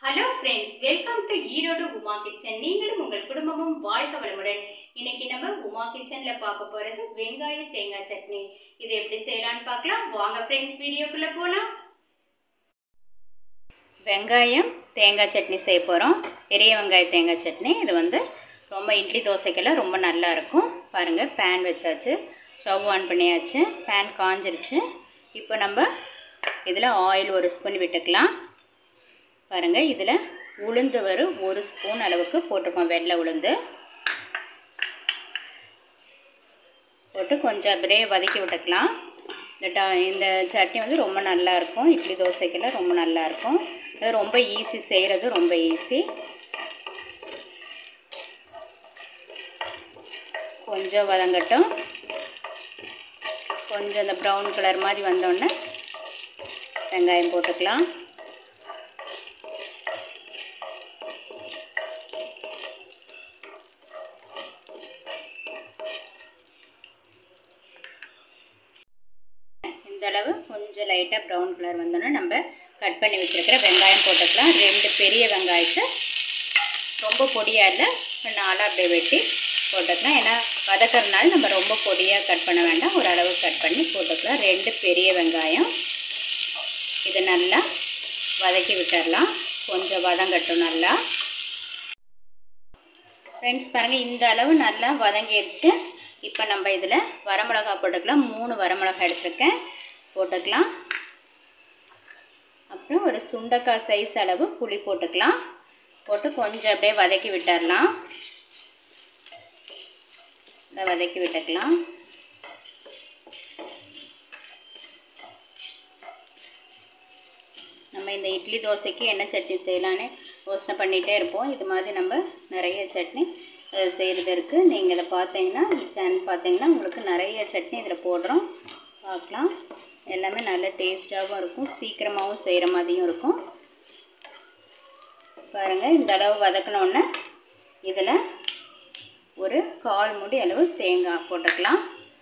hello friends welcome to Erode Uma kitchen நீங்களும் உங்கள் குடும்பமும் வாழ்க வளமுடன் இன்னைக்கு நம்ம உமா கிச்சன்ல பார்க்க போறது வெங்காய தேங்காய் சட்னி இது எப்படி செய்யலாம்னு பார்க்கலாம் வாங்க ஃப்ரெண்ட்ஸ் வீடியோக்குள்ள போலாம் வெங்காயம் தேங்காய் சட்னி செய்ய போகிறோம் பெரிய வெங்காய தேங்காய் சட்னி இது வந்து ரொம்ப இட்லி தோசைக்கெல்லாம் ரொம்ப நல்லா இருக்கும் பாருங்கள் பேன் வச்சாச்சு ஸ்டவ் ஆன் பண்ணியாச்சு பேன் காஞ்சிருச்சு இப்போ நம்ம இதில் ஆயில் ஒரு ஸ்பூன் விட்டுக்கலாம் பாருங்கள் இதில் உளுந்து வரும் ஒரு ஸ்பூன் அளவுக்கு போட்டிருக்கோம் வெள்ளை உளுந்து போட்டு கொஞ்சம் அப்படியே வதக்கி விட்டுக்கலாம் இந்த ட இந்த சட்னி வந்து ரொம்ப நல்லா இருக்கும் இட்லி தோசைக்கெல்லாம் ரொம்ப நல்லா இருக்கும் இது ரொம்ப ஈஸி செய்கிறது ரொம்ப ஈஸி கொஞ்சம் வதங்கட்டும் கொஞ்சம் இந்த ப்ரௌன் கலர் மாதிரி வந்தோடனே வெங்காயம் போட்டுக்கலாம் இந்த அளவு கொஞ்சம் லைட்டாக ப்ரௌன் கலர் வந்தோன்னே நம்ம கட் பண்ணி வச்சுருக்கிற வெங்காயம் போட்டுக்கலாம் ரெண்டு பெரிய வெங்காயத்தை ரொம்ப பொடியாக இல்லை நாளாக அப்படியே வெட்டி போட்டுக்கலாம் ஏன்னா வதக்கறதுனால நம்ம ரொம்ப பொடியாக கட் பண்ண வேண்டாம் ஒரு அளவு கட் பண்ணி போட்டுக்கலாம் ரெண்டு பெரிய வெங்காயம் இது நல்லா வதக்கி விட்டுடலாம் கொஞ்சம் வதங்கட்டும் நல்லா ஃப்ரெண்ட்ஸ் பாருங்கள் இந்த அளவு நல்லா வதங்கிடுச்சு இப்போ நம்ம இதில் வரமிளகா போட்டுக்கலாம் மூணு வரமிளகா எடுத்துருக்கேன் போட்டுக்கலாம் அப்புறம் ஒரு சுண்டக்காய் சைஸ் அளவு புளி போட்டுக்கலாம் போட்டு கொஞ்சம் அப்படியே வதக்கி விட்டுடலாம் இதை வதக்கி விட்டுக்கலாம் நம்ம இந்த இட்லி தோசைக்கு என்ன சட்னி செய்யலான்னு யோசனை பண்ணிகிட்டே இருப்போம் இது மாதிரி நம்ம நிறைய சட்னி செய்கிறது இருக்குது நீங்கள் இதை பார்த்தீங்கன்னா சேனல் பார்த்தீங்கன்னா உங்களுக்கு நிறைய சட்னி இதில் போடுறோம் பார்க்கலாம் எல்லாமே நல்ல டேஸ்ட்டாகவும் இருக்கும் சீக்கிரமாகவும் செய்கிற மாதிரியும் இருக்கும் பாருங்கள் இந்த அளவு வதக்கினோன்னே இதில் ஒரு கால் மூடி அளவு தேங்காய் போட்டுக்கலாம்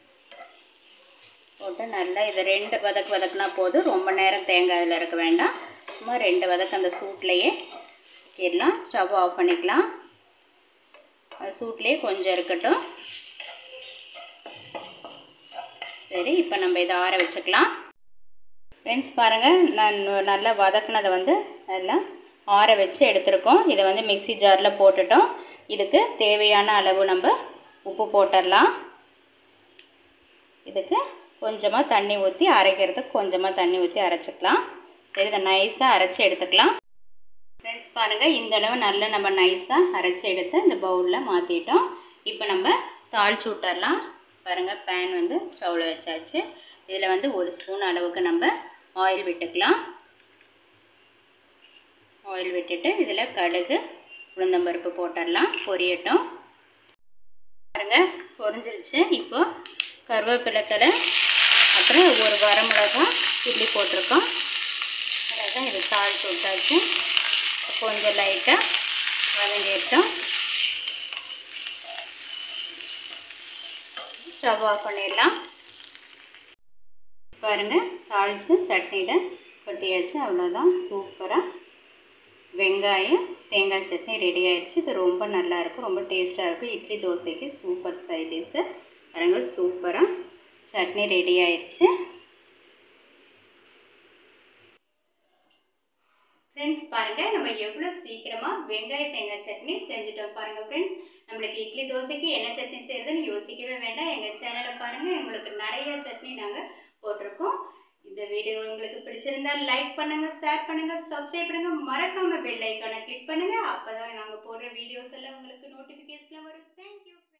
போட்டு நல்லா இதை ரெண்டு வதக்கு வதக்குனா போதும் ரொம்ப நேரம் தேங்காய் இதில் இருக்க வேண்டாம் சும்மா ரெண்டு வதக்கு அந்த சூட்லேயே எல்லாம் ஸ்டவ் ஆஃப் பண்ணிக்கலாம் அது சூட்லேயே கொஞ்சம் இருக்கட்டும் சரி இப்போ நம்ம இதை ஆற வச்சுக்கலாம் ஃப்ரெண்ட்ஸ் பாருங்கள் நான் நல்லா வதக்குனதை வந்து நல்லா ஆற வச்சு எடுத்துருக்கோம் இதை வந்து மிக்சி ஜாரில் போட்டுட்டோம் இதுக்கு தேவையான அளவு நம்ம உப்பு போட்டுடலாம் இதுக்கு கொஞ்சமாக தண்ணி ஊற்றி அரைக்கிறதுக்கு கொஞ்சமாக தண்ணி ஊற்றி அரைச்சிக்கலாம் சரி இதை நைஸாக அரைச்சி எடுத்துக்கலாம் ஃப்ரெண்ட்ஸ் பாருங்கள் இந்த அளவு நல்லா நம்ம நைஸாக அரைச்சி எடுத்து இந்த பவுலில் மாற்றிட்டோம் இப்போ நம்ம தாளிச்சு விட்டுறலாம் பாருங்கள் பேன் வந்து ஸ்டவ்வில் வச்சாச்சு இதில் வந்து ஒரு ஸ்பூன் அளவுக்கு நம்ம ஆயில் விட்டுக்கலாம் ஆயில் விட்டுட்டு இதில் கடுகு உளுந்தம்பருப்பு போட்டுடலாம் பொரியட்டும் பாருங்கள் பொரிஞ்சிருச்சு இப்போ கருவேப்பிலை தலை அப்புறம் ஒரு வரமிளகா கிள்ளி போட்டிருக்கோம் அதான் இது தாளித்து விட்டாச்சு கொஞ்சம் லைட்டாக வதங்கிட்டோம் ஸ்டவ் ஆஃப் பண்ணிடலாம் பாருங்கள் தாளித்து சட்னியில் கொட்டியாச்சு அவ்வளோதான் சூப்பராக வெங்காயம் தேங்காய் சட்னி ரெடி ஆயிடுச்சு இது ரொம்ப நல்லாயிருக்கும் ரொம்ப டேஸ்ட்டாக இருக்கும் இட்லி தோசைக்கு சூப்பர் சைட் டிஷ்ஷு பாருங்க சூப்பராக சட்னி ரெடி ஆயிடுச்சு ஃப்ரெண்ட்ஸ் பாருங்கள் நம்ம எவ்வளோ சீக்கிரமாக வெங்காய தேங்காய் சட்னி செஞ்சுட்டோம் பாருங்கள் ஃப்ரெண்ட்ஸ் நம்மளுக்கு இட்லி தோசைக்கு என்ன சட்னி செய்யறதுன்னு யோசிக்கவே வேண்டாம் எங்கள் சேனலை பாருங்கள் உங்களுக்கு நிறைய சட்னி நாங்கள் போட்டிருக்கோம் இந்த வீடியோ உங்களுக்கு பிடிச்சிருந்தா லைக் பண்ணுங்க ஷேர் பண்ணுங்க சப்ஸ்கிரைப் பண்ணுங்க மறக்காம பெல் ஐக்கானை கிளிக் பண்ணுங்க அப்பதான் நாங்க போடுற வீடியோஸ் எல்லாம் உங்களுக்கு நோட்டிபிகேஷன்ல வரும் தேங்க்யூ